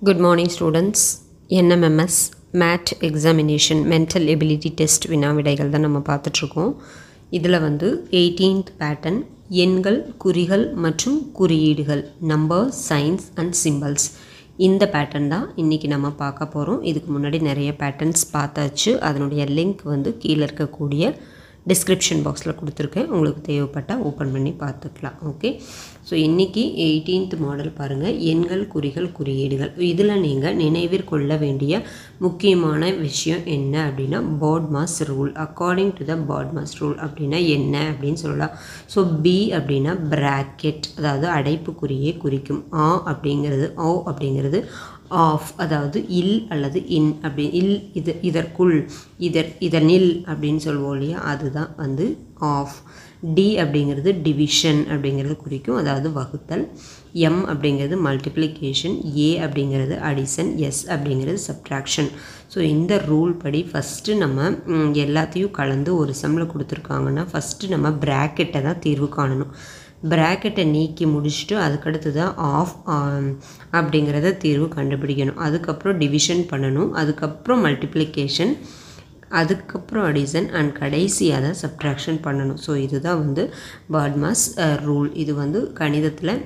Good morning, students. NMMS MAT examination mental ability test வினாவிடைகள் தான் நம்ம பார்த்துட்ருக்கோம் இதில் வந்து எயிட்டீன்த் பேட்டர்ன் எண்கள் குறிகள் மற்றும் குறியீடுகள் நம்பர் சயின்ஸ் அண்ட் சிம்பல்ஸ் இந்த பேட்டர்ன் தான் இன்றைக்கி நம்ம பார்க்க போகிறோம் இதுக்கு முன்னாடி நிறைய பேட்டர்ன்ஸ் பார்த்தாச்சு அதனுடைய லிங்க் வந்து கீழே இருக்கக்கூடிய டிஸ்கிரிப்ஷன் பாக்ஸில் கொடுத்துருக்கேன் உங்களுக்கு தேவைப்பட்டால் ஓப்பன் பண்ணி பார்த்துக்கலாம் ஓகே ஸோ இன்றைக்கி எயிட்டீன்த் மாடல் பாருங்கள் எண்கள் குறிகள் குறியீடுகள் இதில் நீங்கள் நினைவிற்கொள்ள வேண்டிய முக்கியமான விஷயம் என்ன அப்படின்னா BODMAS rule according to the BODMAS rule அப்படின்னா என்ன அப்படின்னு சொல்லலாம் ஸோ பி அப்படின்னா பிராக்கெட் அதாவது அடைப்புக்குறியை குறிக்கும் ஆ அப்படிங்கிறது ஓ அப்படிங்கிறது ஆஃப் அதாவது இல் அல்லது இன் அப்படி இல் இது இதற்குள் இதர் இதனில் அப்படின்னு சொல்லுவோம் இல்லையா அதுதான் வந்து ஆஃப் டி அப்படிங்கிறது டிவிஷன் அப்படிங்கிறது குறிக்கும் அதாவது வகுத்தல் எம் அப்படிங்கிறது மல்டிப்ளிகேஷன் ஏ அப்படிங்கிறது அடிஷன் எஸ் அப்படிங்கிறது சப்ட்ராக்ஷன் ஸோ இந்த ரூல் படி ஃபஸ்ட்டு நம்ம ம், எல்லாத்தையும் கலந்து ஒரு செம்மில் கொடுத்துருக்காங்கன்னா ஃபஸ்ட்டு நம்ம ப்ராக்கெட்டை தான் தீர்வு காணணும் ப்ராக்கெட்டை நீக்கி முடிச்சுட்டு அதுக்கடுத்து தான் ஆஃப் அப்படிங்கிறத தீர்வு கண்டுபிடிக்கணும் அதுக்கப்புறம் டிவிஷன் பண்ணணும் அதுக்கப்புறம் மல்டிப்ளிகேஷன் அதுக்கப்புறம் அடிஷன் அண்ட் கடைசியாக தான் சப்ட்ராக்ஷன் பண்ணணும் ஸோ இதுதான் வந்து பாட்மாஸ் ரூல் இது வந்து கணிதத்தில்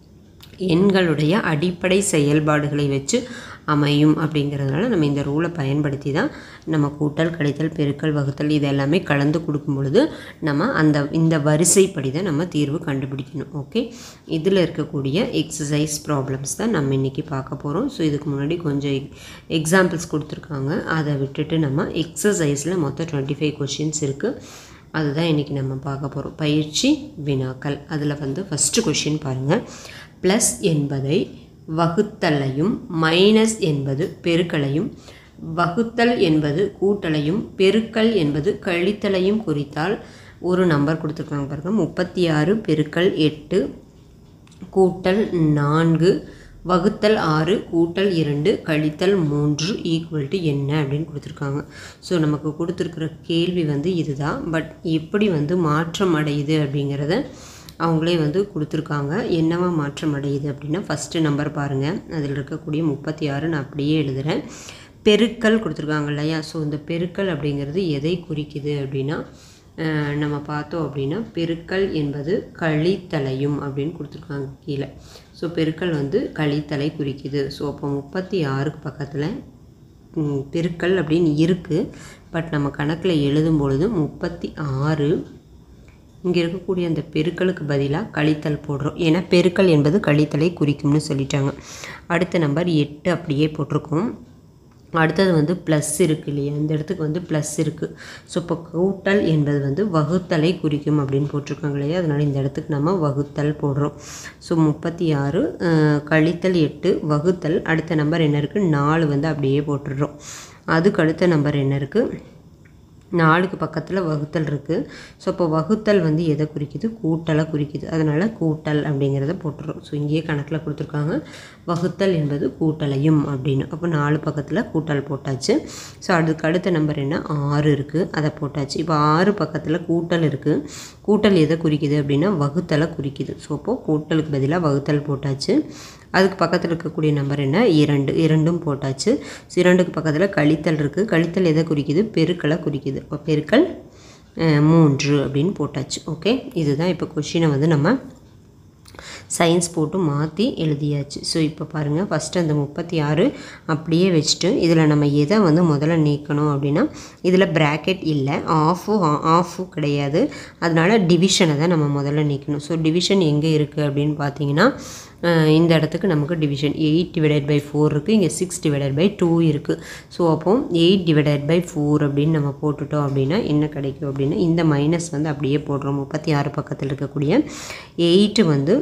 எண்களுடைய அடிப்படை செயல்பாடுகளை வச்சு அமையும் அப்படிங்கிறதுனால நம்ம இந்த ரூலை பயன்படுத்தி தான் நம்ம கூட்டல் கழித்தல் பெருக்கல் வகுத்தல் இது எல்லாமே கலந்து கொடுக்கும் பொழுது நம்ம அந்த இந்த வரிசைப்படி தான் நம்ம தீர்வு கண்டுபிடிக்கணும் ஓகே இதில் இருக்கக்கூடிய எக்ஸசைஸ் ப்ராப்ளம்ஸ் தான் நம்ம இன்றைக்கி பார்க்க போகிறோம் ஸோ இதுக்கு முன்னாடி கொஞ்சம் எக்ஸாம்பிள்ஸ் கொடுத்துருக்காங்க அதை விட்டுட்டு நம்ம எக்ஸசைஸில் மொத்தம் டுவெண்ட்டி ஃபைவ் கொஷின்ஸ் இருக்குது அதுதான் இன்றைக்கி நம்ம பார்க்க போகிறோம் பயிற்சி வினாக்கள் அதில் வந்து ஃபஸ்ட்டு கொஷின் பாருங்கள் ப்ளஸ் என்பதை வகுத்தலையும் மைனஸ் என்பது பெருக்கலையும் வகுத்தல் என்பது கூட்டலையும் பெருக்கல் என்பது கழித்தலையும் குறித்தால் ஒரு நம்பர் கொடுத்துருக்காங்க பாருங்க முப்பத்தி ஆறு பெருக்கல் எட்டு கூட்டல் நான்கு வகுத்தல் ஆறு கூட்டல் இரண்டு கழித்தல் மூன்று ஈக்குவல் டு என்ன அப்படின்னு கொடுத்துருக்காங்க ஸோ நமக்கு கொடுத்துருக்குற கேள்வி வந்து இதுதான் பட் எப்படி வந்து மாற்றம் அடையுது அப்படிங்கிறத அவங்களே வந்து கொடுத்துருக்காங்க என்னவா மாற்றம் அடையுது அப்படின்னா ஃபஸ்ட்டு நம்பர் பாருங்கள் அதில் இருக்கக்கூடிய முப்பத்தி ஆறு நான் அப்படியே எழுதுகிறேன் பெருக்கல் கொடுத்துருக்காங்க இல்லையா ஸோ இந்த பெருக்கல் அப்படிங்கிறது எதை குறிக்குது அப்படின்னா அஹ், நம்ம பார்த்தோம் அப்படின்னா பெருக்கல் என்பது கழித்தலையும் அப்படின்னு கொடுத்துருக்காங்க கீழே ஸோ பெருக்கல் வந்து கழித்தலை குறிக்குது ஸோ அப்போ முப்பத்தி ஆறுக்கு பக்கத்தில் ம், பெருக்கல் அப்படின்னு இருக்குது பட் நம்ம கணக்கில் எழுதும் பொழுது முப்பத்தி ஆறு இங்கே இருக்கக்கூடிய அந்த பெருக்கலுக்கு பதிலாக கழித்தல் போடுறோம் ஏன்னா பெருக்கல் என்பது கழித்தலை குறிக்கும்னு சொல்லிட்டாங்க அடுத்த நம்பர் எட்டு அப்படியே போட்டிருக்கோம் அடுத்தது வந்து ப்ளஸ் இருக்குது இல்லையா இந்த இடத்துக்கு வந்து ப்ளஸ் இருக்குது ஸோ இப்போ கூட்டல் என்பது வந்து வகுத்தலை குறிக்கும் அப்படின்னு போட்டிருக்காங்க இல்லையா அதனால் இந்த இடத்துக்கு நம்ம வகுத்தல் போடுறோம் ஸோ முப்பத்தி ஆறு அஹ், கழித்தல் எட்டு வகுத்தல் அடுத்த நம்பர் என்ன இருக்குது நாலு வந்து அப்படியே போட்டுடுறோம் அதுக்கு அடுத்த நம்பர் என்ன இருக்குது நாலுக்கு பக்கத்தில் வகுத்தல் இருக்குது ஸோ இப்போ வகுத்தல் வந்து எதை குறிக்குது கூட்டலை குறிக்குது அதனால் கூட்டல் அப்படிங்கிறத போட்டுறோம் ஸோ இங்கேயே கணக்கில் கொடுத்துருக்காங்க வகுத்தல் என்பது கூட்டலையும் அப்படின்னு அப்போ நாலு பக்கத்தில் கூட்டல் போட்டாச்சு ஸோ அதுக்கு அடுத்த நம்பர் என்ன ஆறு இருக்குது அதை போட்டாச்சு இப்போ ஆறு பக்கத்தில் கூட்டல் இருக்குது கூட்டல் எதை குறிக்குது அப்படின்னா வகுத்தலை குறிக்குது ஸோ அப்போது கூட்டலுக்கு பதிலாக வகுத்தல் போட்டாச்சு அதுக்கு பக்கத்தில் இருக்கக்கூடிய நம்பர் என்ன இரண்டு இரண்டும் போட்டாச்சு ஸோ இரண்டுக்கு பக்கத்தில் கழித்தல் இருக்குது கழித்தல் எதை குறிக்குது பெருக்கலை குறிக்குது அப்போ பெருக்கல் அஹ், மூன்று அப்படின்னு போட்டாச்சு ஓகே இதுதான் இப்போ கொஷினை வந்து நம்ம சயின்ஸ் போட்டு மாற்றி எழுதியாச்சு ஸோ இப்போ பாருங்கள் ஃபஸ்ட்டு அந்த முப்பத்தி ஆறு அப்படியே வச்சுட்டு இதில் நம்ம எதை வந்து முதல்ல நீக்கணும் அப்படின்னா இதில் ப்ராக்கெட் இல்லை ஆஃபும் ஆஃபும் கிடையாது அதனால டிவிஷனை தான் நம்ம முதல்ல நீக்கணும் ஸோ டிவிஷன் எங்கே இருக்குது அப்படின்னு பார்த்தீங்கன்னா அஹ், இந்த இடத்துக்கு நமக்கு division eight divided by four இருக்குது இங்கே சிக்ஸ் டிவைடட் பை டூ இருக்குது ஸோ அப்போ எயிட் டிவைடட் பை ஃபோர் அப்படின்னு நம்ம போட்டுட்டோம் அப்படின்னா என்ன கிடைக்கும் அப்படின்னா இந்த மைனஸ் வந்து அப்படியே போடுறோம் முப்பத்தி ஆறு பக்கத்தில் இருக்கக்கூடிய எயிட்டு வந்து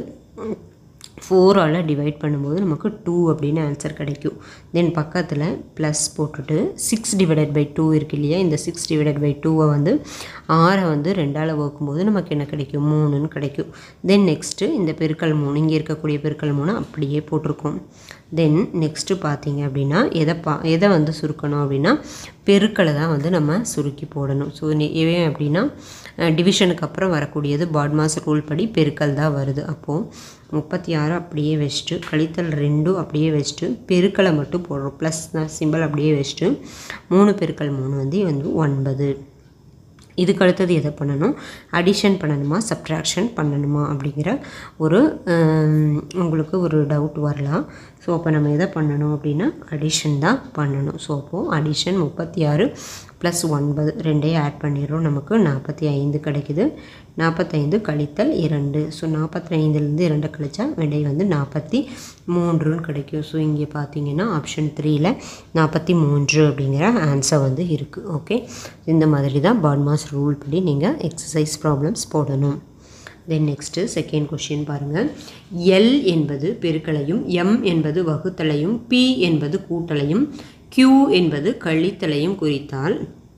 ஃபோரால் டிவைட் பண்ணும்போது நமக்கு டூ அப்படின்னு ஆன்சர் கிடைக்கும் தென் பக்கத்தில் ப்ளஸ் போட்டுட்டு சிக்ஸ் டிவைடட் பை டூ இருக்கு இல்லையா இந்த சிக்ஸ் டிவைடட் பை டூவை வந்து ஆறை வந்து ரெண்டால் வகுக்கும்போது நமக்கு என்ன கிடைக்கும் மூணுன்னு கிடைக்கும் தென் நெக்ஸ்ட்டு இந்த பெருக்கல் மூணு இங்கே இருக்கக்கூடிய பெருக்கல் மூணு அப்படியே போட்டிருக்கோம் தென் நெக்ஸ்ட்டு பார்த்தீங்க அப்படின்னா எதை பா எதை வந்து சுருக்கணும் அப்படின்னா பெருக்களை தான் வந்து நம்ம சுருக்கி போடணும் ஸோ ஏன் அப்படின்னா டிவிஷனுக்கு அப்புறம் வரக்கூடியது பாட்மாஸ் ரூல் படி பெருக்கல் தான் வருது அப்போது முப்பத்தி ஆறு அப்படியே வச்சுட்டு கழித்தல் ரெண்டும் அப்படியே வச்சுட்டு பெருக்களை மட்டும் போடுறோம் ப்ளஸ் சிம்பிள் அப்படியே வச்சுட்டு மூணு பெருக்கல் மூணு வந்து வந்து ஒன்பது இதுக்கு அடுத்தது எதை பண்ணணும் அடிஷன் பண்ணணுமா சப்ட்ராக்ஷன் பண்ணணுமா அப்படிங்கிற ஒரு ஹம், உங்களுக்கு ஒரு டவுட் வரலாம் ஸோ அப்போ நம்ம எதை பண்ணணும் அப்படின்னா அடிஷன் தான் பண்ணணும் ஸோ அப்போது அடிஷன் முப்பத்தி ஆறு ப்ளஸ் ஒன்பது ரெண்டையும் ஆட் பண்ணிடுறோம் நமக்கு நாற்பத்தி ஐந்து கிடைக்குது நாற்பத்தைந்து கழித்தல் இரண்டு ஸோ நாற்பத்தி ஐந்துலேருந்து இரண்டு கழிச்சா விடை வந்து நாற்பத்தி மூன்றுன்னு கிடைக்கும் ஸோ இங்கே பார்த்தீங்கன்னா ஆப்ஷன் த்ரீயில் நாற்பத்தி மூன்று அப்படிங்கிற ஆன்சர் வந்து இருக்குது ஓகே இந்த மாதிரி தான் பாட்மாஸ் ரூல் படி நீங்கள் எக்ஸசைஸ் ப்ராப்ளம்ஸ் போடணும் தென் நெக்ஸ்ட்டு செகண்ட் கொஷின் பாருங்கள் எல் என்பது பெருக்கலையும் எம் என்பது வகுத்தலையும் பி என்பது கூட்டலையும் Q என்பது கழித்தலையும் குறித்தால்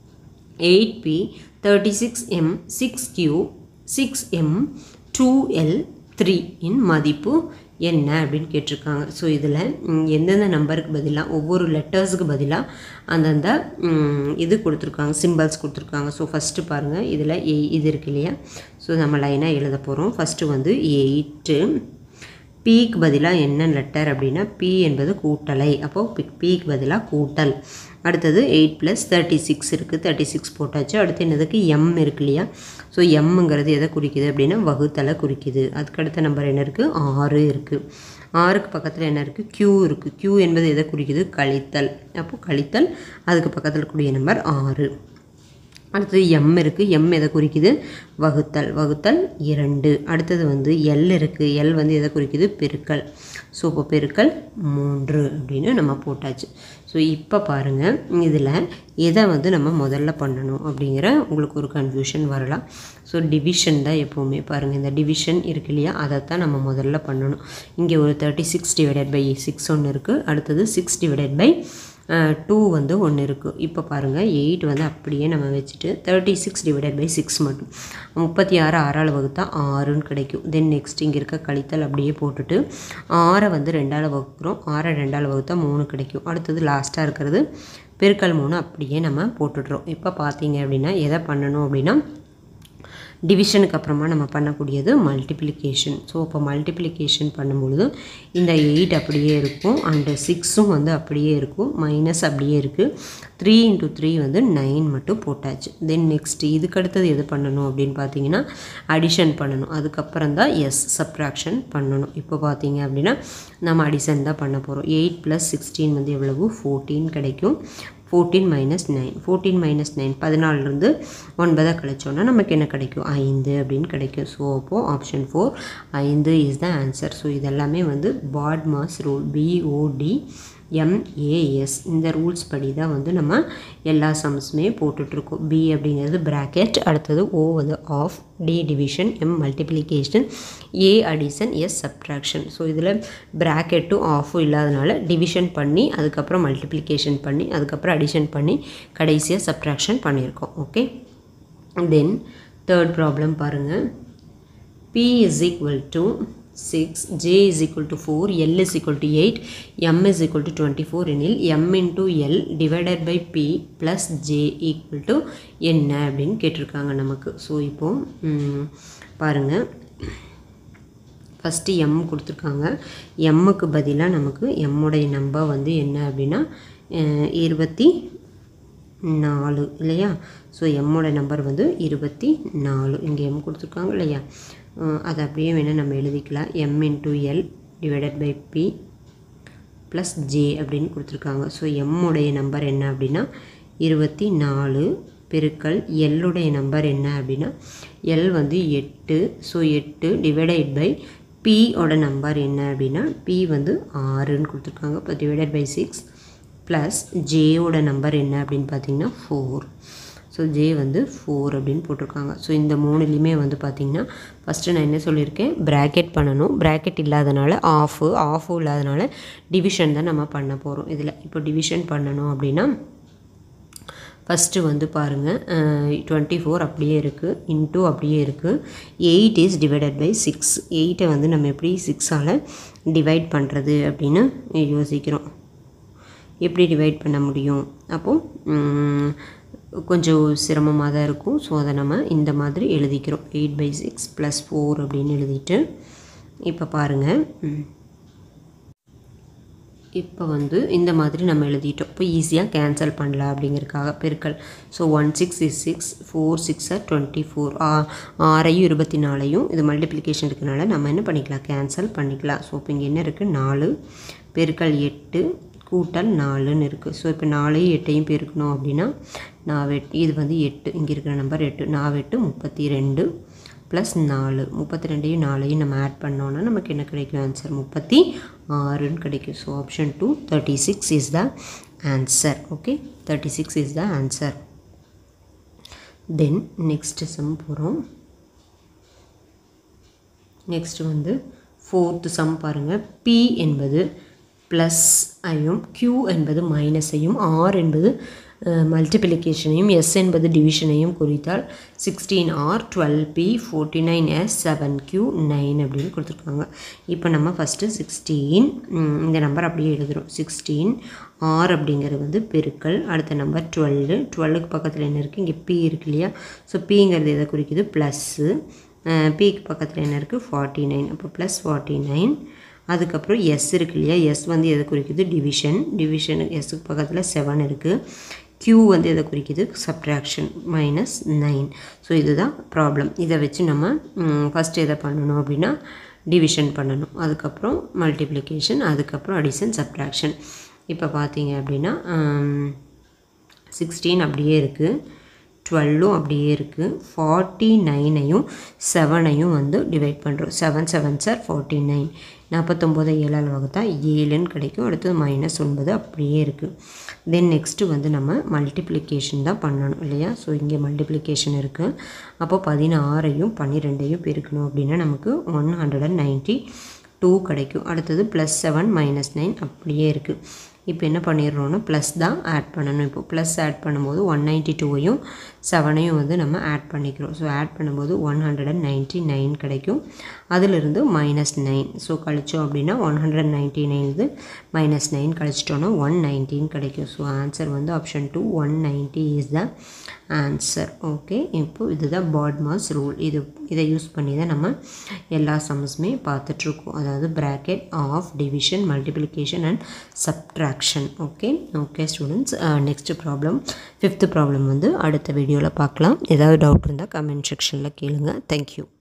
eight P thirty six M six Q six M two L three இன் மதிப்பு என்ன அப்படின்னு கேட்டிருக்காங்க ஸோ இதில் எந்தெந்த நம்பருக்கு பதிலாக ஒவ்வொரு லெட்டர்ஸுக்கு பதிலாக அந்தந்த ம், இது கொடுத்துருக்காங்க சிம்பிள்ஸ் கொடுத்துருக்காங்க ஸோ ஃபஸ்ட்டு பாருங்கள் இதில் ஏ இது இருக்கு இல்லையா ஸோ நம்ம லைனாக எழுத போகிறோம் ஃபஸ்ட்டு வந்து எயிட்டு பீக்கு பதிலாக என்ன லெட்டர் அப்படின்னா பி என்பது கூட்டலை அப்போது பீக்கு பதிலாக கூட்டல் அடுத்தது எயிட் ப்ளஸ் தேர்ட்டி சிக்ஸ் இருக்குது தேர்ட்டி சிக்ஸ் போட்டாச்சு அடுத்து என்னதுக்கு எம் இருக்கு இல்லையா ஸோ எம்முங்கிறது எதை குறிக்குது அப்படின்னா வகுத்தலை குறிக்குது அதுக்கு அடுத்த நம்பர் என்ன இருக்குது ஆறு இருக்குது ஆறுக்கு பக்கத்தில் என்ன இருக்குது க்யூ இருக்குது க்யூ என்பது எதை குறிக்குது கழித்தல் அப்போது கழித்தல் அதுக்கு பக்கத்தில் கூடிய நம்பர் ஆறு அடுத்தது எம் இருக்குது எம் எதை குறிக்குது வகுத்தல் வகுத்தல் இரண்டு அடுத்தது வந்து எல் இருக்குது எல் வந்து எதை குறிக்குது பெருக்கல் ஸோ இப்போ பெருக்கல் மூன்று அப்படின்னு நம்ம போட்டாச்சு ஸோ இப்போ பாருங்கள் இதில் எதை வந்து நம்ம முதல்ல பண்ணணும் அப்படிங்கிற உங்களுக்கு ஒரு கன்ஃபியூஷன் வரலாம் ஸோ டிவிஷன் தான் எப்போவுமே பாருங்கள் இந்த டிவிஷன் இருக்கு இல்லையா அதைத்தான் நம்ம முதல்ல பண்ணணும் இங்கே ஒரு thirty six divided by six ஒன்று இருக்குது அடுத்தது சிக்ஸ் டிவைடட் பை டூ வந்து ஒன்று இருக்குது இப்போ பாருங்கள் எயிட் வந்து அப்படியே நம்ம வச்சுட்டு thirty six divided by six மட்டும் முப்பத்தி ஆறு ஆறால் வகுத்தா ஆறுன்னு கிடைக்கும் தென் நெக்ஸ்ட் இங்கே இருக்க கழித்தல் அப்படியே போட்டுட்டு ஆறை வந்து ரெண்டால் வகுக்கிறோம் ஆறை ரெண்டால் வகுத்தா மூணு கிடைக்கும் அடுத்தது லாஸ்ட்டாக இருக்கிறது பெருக்கல் மூணு அப்படியே நம்ம போட்டுடுறோம் இப்போ பார்த்தீங்க அப்படின்னா எதை பண்ணணும் அப்படின்னா டிவிஷனுக்கு அப்புறமா நம்ம பண்ணக்கூடியது மல்டிப்ளிகேஷன் ஸோ இப்போ மல்டிப்ளிகேஷன் பண்ணும்பொழுது இந்த எயிட் அப்படியே இருக்கும் அண்டு சிக்ஸும் வந்து அப்படியே இருக்கும் மைனஸ் அப்படியே இருக்குது த்ரீ இன்ட்டு த்ரீ வந்து நைன் மட்டும் போட்டாச்சு தென் நெக்ஸ்ட் இதுக்கு அடுத்தது எது பண்ணணும் அப்படின்னு பார்த்தீங்கன்னா அடிஷன் பண்ணணும் அதுக்கப்புறம் தான் எஸ் சப்ராக்ஷன் பண்ணணும் இப்போ பார்த்தீங்க அப்படின்னா நம்ம அடிஷன் தான் பண்ண போகிறோம் எயிட் ப்ளஸ் சிக்ஸ்டீன் வந்து எவ்வளவு ஃபோர்டீன் கிடைக்கும் fourteen minus nine fourteen minus nine பதினாலிருந்து ஒன்பதை கழிச்சோன்னா நமக்கு என்ன கிடைக்கும் ஐந்து அப்படின்னு கிடைக்கும் ஸோ அப்போது ஆப்ஷன் ஃபோர் ஐந்து இஸ் த ஆன்சர் ஸோ இதெல்லாமே வந்து BODMAS rule BOD MAS இந்த ரூல்ஸ் படி தான் வந்து நம்ம எல்லா சம்ஸுமே போட்டுட்ருக்கோம் பி அப்படிங்கிறது ப்ராக்கெட் அடுத்தது ஓ வந்து of D division M multiplication A addition S subtraction so இதில் ப்ராக்கெட்டும் ஆஃபும் இல்லாதனால டிவிஷன் பண்ணி அதுக்கப்புறம் மல்டிப்ளிகேஷன் பண்ணி அதுக்கப்புறம் அடிஷன் பண்ணி கடைசியாக சப்ட்ராக்ஷன் பண்ணியிருக்கோம் ஓகே தென் தேர்ட் ப்ராப்ளம் பாருங்கள் P is equal to 6, J is equal to 4, L is equal to 8, M is equal to 24 எனில் M into L divided by P plus J equal to என்ன அப்படின்னு கேட்டிருக்காங்க நமக்கு so இப்போ ம், பாருங்க first M கொடுத்துருக்காங்க எம்முக்கு பதிலாக நமக்கு எம்முடைய நம்பர் வந்து என்ன அப்படின்னா அஹ், இருபத்தி நாலு இல்லையா ஸோ எம்மோட நம்பர் வந்து இருபத்தி நாலு இங்கே எம் கொடுத்துருக்காங்க இல்லையா அஹ் அதை அப்படியே வேணால் நம்ம எழுதிக்கலாம் M into L divided by P plus J அப்படின்னு கொடுத்துருக்காங்க ஸோ எம்முடைய நம்பர் என்ன அப்படின்னா இருபத்தி நாலு பெருக்கல் எல்லுடைய நம்பர் என்ன அப்படின்னா எல் வந்து எட்டு ஸோ எட்டு டிவைடட் பை பியோட நம்பர் என்ன அப்படின்னா பி வந்து ஆறுன்னு கொடுத்துருக்காங்க இப்போ டிவைடட் பை சிக்ஸ் ப்ளஸ் ஜேயோட நம்பர் என்ன அப்படின்னு பார்த்தீங்கன்னா ஃபோர் ஸோ ஜே வந்து ஃபோர் அப்படின்னு போட்டிருக்காங்க ஸோ இந்த மூணுலேயுமே வந்து பார்த்திங்கன்னா ஃபஸ்ட்டு நான் என்ன சொல்லியிருக்கேன் ப்ராக்கெட் பண்ணணும் ப்ராக்கெட் இல்லாதனால ஆஃபு ஆஃபும் இல்லாதனால டிவிஷன் தான் நம்ம பண்ண போகிறோம் இதில் இப்போ டிவிஷன் பண்ணணும் அப்படின்னா ஃபஸ்ட்டு வந்து பாருங்கள் டுவெண்ட்டி ஃபோர் அப்படியே இருக்குது இன்டூ அப்படியே இருக்குது eight is divided by six எயிட்டை வந்து நம்ம எப்படி சிக்ஸால் டிவைட் பண்ணுறது அப்படின்னு யோசிக்கிறோம் எப்படி டிவைட் பண்ண முடியும் அப்போது கொஞ்சம் சிரமமாக தான் இருக்கும் ஸோ அதை நம்ம இந்த மாதிரி எழுதிக்கிறோம் eight by six plus four அப்படின்னு எழுதிட்டு இப்போ பாருங்கள் இப்போ வந்து இந்த மாதிரி நம்ம எழுதிட்டோம் இப்போ ஈஸியாக கேன்சல் பண்ணலாம் அப்படிங்கிறதுக்காக பெருக்கல் so one six is six four six are twenty four ஆறையும் இருபத்தி நாலையும் இது மல்டிப்ளிகேஷன் இருக்கனால நம்ம என்ன பண்ணிக்கலாம் கேன்சல் பண்ணிக்கலாம் ஸோ இப்போ இங்கே என்ன இருக்குது நாலு பெருக்கல் எட்டு கூட்டல் நாலுன்னு இருக்குது ஸோ இப்போ நாலையும் எட்டையும் பெருக்கணும் அப்படின்னா நான் வெட் இது வந்து எட்டு இங்கே இருக்கிற நம்பர் எட்டு நான் வெட்டு முப்பத்தி ரெண்டு ப்ளஸ் நாலு முப்பத்தி ரெண்டையும் நாலையும் நம்ம ஆட் பண்ணோன்னா நமக்கு என்ன கிடைக்கும் ஆன்சர் முப்பத்தி ஆறுன்னு கிடைக்கும் so option two thirty six is the answer okay thirty six is the answer then next sum போகிறோம் நெக்ஸ்ட் வந்து ஃபோர்த்து சம் பாருங்கள் பி என்பது ப்ளஸ் ஐயும் க்யூ என்பது மைனஸையும் ஆர் என்பது மல்டிப்ளிகேஷனையும் எஸ் என்பது டிவிஷனையும் குறித்தால் sixteen R twelve P forty nine S seven Q nine அப்படின்னு கொடுத்துருக்காங்க இப்போ நம்ம ஃபஸ்ட்டு சிக்ஸ்டீன் இந்த நம்பர் அப்படியே எழுதுகிறோம் சிக்ஸ்டீன் ஆர் அப்படிங்கிறது வந்து பெருக்கல் அடுத்த நம்பர் டுவெல்லு டுவெல்லுக்கு பக்கத்தில் என்ன இருக்குது இங்கே பி இருக்கு இல்லையா ஸோ பிங்கிறது எதை குறிக்குது ப்ளஸ்ஸு பிக்கு பக்கத்தில் என்ன இருக்குது ஃபார்ட்டி நைன் அப்போ ப்ளஸ் ஃபார்ட்டி நைன் அதுக்கப்புறம் எஸ் இருக்கு இல்லையா எஸ் வந்து எதை குறிக்குது டிவிஷன் டிவிஷன் எஸ்ஸுக்கு பக்கத்தில் செவன் இருக்குது க்யூ வந்து எதை குறிக்குது சப்ட்ராக்ஷன் மைனஸ் நைன் ஸோ இதுதான் ப்ராப்ளம் இதை வச்சு நம்ம ஃபஸ்ட்டு எதை பண்ணணும் அப்படின்னா டிவிஷன் பண்ணணும் அதுக்கப்புறம் மல்டிப்ளிகேஷன் அதுக்கப்புறம் அடிஷன் சப்ட்ராக்ஷன் இப்போ பார்த்தீங்க அப்படின்னா சிக்ஸ்டீன் அப்படியே இருக்குது டுவெல்லும் அப்படியே இருக்குது ஃபார்ட்டி நைனையும் செவனையும் வந்து டிவைட் பண்ணுறோம் seven seven sir forty nine நாற்பத்தொம்போதை ஏழால் வகுத்தா ஏழுன்னு கிடைக்கும் அடுத்தது மைனஸ் ஒன்பது அப்படியே இருக்குது தென் நெக்ஸ்ட்டு வந்து நம்ம மல்டிப்ளிகேஷன் தான் பண்ணணும் இல்லையா ஸோ இங்கே மல்டிப்ளிகேஷன் இருக்குது அப்போ பதினாறையும் பன்னிரெண்டையும் பெருக்கணும் அப்படின்னா நமக்கு one hundred and ninety two கிடைக்கும் அடுத்தது ப்ளஸ் செவன் மைனஸ் நைன் அப்படியே இருக்குது இப்போ என்ன பண்ணிடுறோன்னா ப்ளஸ் தான் ஆட் பண்ணணும் இப்போ ப்ளஸ் ஆட் பண்ணும்போது ஒன் நைன்ட்டி டூவையும் செவனையும் வந்து நம்ம ஆட் பண்ணிக்கிறோம் ஸோ ஆட் பண்ணும்போது one hundred and ninety nine கிடைக்கும் அதிலிருந்து மைனஸ் நைன் ஸோ கழித்தோம் அப்படின்னா ஒன் ஹண்ட்ரட் நைன்ட்டி நைன் இது மைனஸ் நைன் கழிச்சிட்டோன்னா ஒன் நைன்டீன் கிடைக்கும் ஸோ ஆன்சர் வந்து option two one ninety is the answer okay இப்போது இதுதான் பாட்மாஸ் ரூல் இது இதை யூஸ் பண்ணி தான் நம்ம எல்லா சம்ஸுமே பார்த்துட்ருக்கோம் அதாவது bracket of division multiplication and subtraction okay okay students next problem fifth problem வந்து அடுத்த வீடியோவில் பார்க்கலாம் ஏதாவது டவுட் இருந்தால் கமெண்ட் செக்ஷனில் கேளுங்க தேங்க்யூ